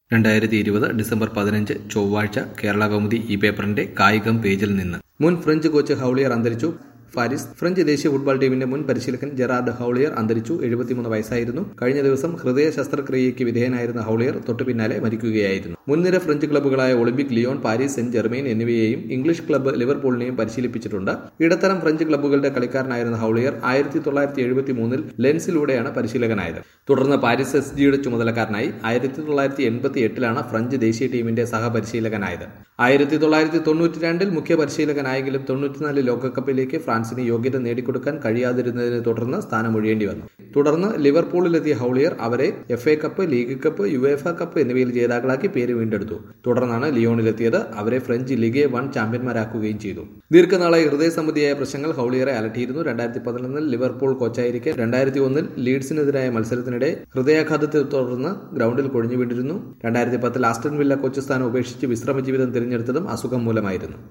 രണ്ടായിരത്തി ഇരുപത് ഡിസംബർ പതിനഞ്ച് ചൊവ്വാഴ്ച കേരള കൗമുദി ഈ പേപ്പറിന്റെ കായികം പേജിൽ നിന്ന് മുൻ ഫ്രഞ്ച് കോച്ച് ഹൌളിയർ അന്തരിച്ചു പാരീസ് ഫ്രഞ്ച് ദേശീയ ഫുട്ബോൾ ടീമിന്റെ മുൻ പരിശീലകൻ ജെറാർഡ് ഹൌളിയർ അന്തരിച്ചു എഴുപത്തിമൂന്ന് വയസ്സായിരുന്നു കഴിഞ്ഞ ദിവസം ഹൃദയ ശസ്ത്രക്രിയയ്ക്ക് വിധേയനായിരുന്ന ഹൌളിയർ തൊട്ടു പിന്നാലെ മരിക്കുകയായിരുന്നു മുൻനിര ഫ്രഞ്ച് ക്ലബ്ബുകളായ Olympic Lyon Paris Saint Germain എന്നിവയെയും ഇംഗ്ലീഷ് ക്ലബ്ബ് ലിവർപൂളിനെയും പരിശീലിപ്പിച്ചിട്ടുണ്ട് ഇടത്തരം ഫ്രഞ്ച് ക്ലബ്ബുകളുടെ കളിക്കാരനായിരുന്ന ഹൌളിയർ ആയിരത്തി തൊള്ളായിരത്തി എഴുപത്തി മൂന്നിൽ ലെൻസിലൂടെയാണ് പരിശീലകനായത് തുടർന്ന് പാരീസ് എസ് ജിയുടെ ചുമതലക്കാരനായി ആയിരത്തി തൊള്ളായിരത്തി എൺപത്തി എട്ടിലാണ് ഫ്രഞ്ച് ദേശീയ ടീമിന്റെ സഹപരിശീലകനായത് ആയിരത്തി തൊള്ളായിരത്തി തൊണ്ണൂറ്റി രണ്ടിൽ മുഖ്യ പരിശീലകനായെങ്കിലും തൊണ്ണൂറ്റിനാല് ലോകകപ്പിലേക്ക് ഫ്രാൻസിന് യോഗ്യത നേടിക്കൊടുക്കാൻ കഴിയാതിരുന്നതിനെ തുടർന്ന് സ്ഥാനമൊഴിയേണ്ടി വന്നു തുടർന്ന് ലിവർപൂളിലെത്തിയ ഹൌളിയർ അവരെ F A cup league cup UEFA cup എന്നിവയിൽ ജേതാക്കളാക്കി പേര് വീണ്ടെടുത്തു തുടർന്നാണ് ലിയോണിലെത്തിയത് അവരെ ഫ്രഞ്ച് ലീഗ് വൺ ചാമ്പ്യന്മാരാക്കുകയും ചെയ്തു ദീർഘനാളായി ഹൃദയ സംബന്ധിയായ പ്രശ്നങ്ങൾ ഹൌളിയറെ അലട്ടിയിരുന്നു രണ്ടായിരത്തി പതിനൊന്നിൽ ലിവർപൂൾ കോച്ചായിരിക്കെ രണ്ടായിരത്തി ഒന്നിൽ ലീഡ്സിനെതിരായ മത്സരത്തിനിടെ ഹൃദയാഘാതത്തെ തുടർന്ന് ഗ്രൗണ്ടിൽ കൊഴിഞ്ഞു വീണ്ടിരുന്നു രണ്ടായിരത്തി പത്തിൽ ആസ്റ്റൺ വില്ല കോച്ച് സ്ഥാനം ഉപേക്ഷിച്ച് വിശ്രമ ജീവിതം തിരഞ്ഞെടുത്തതും അസുഖം മൂലമായിരുന്നു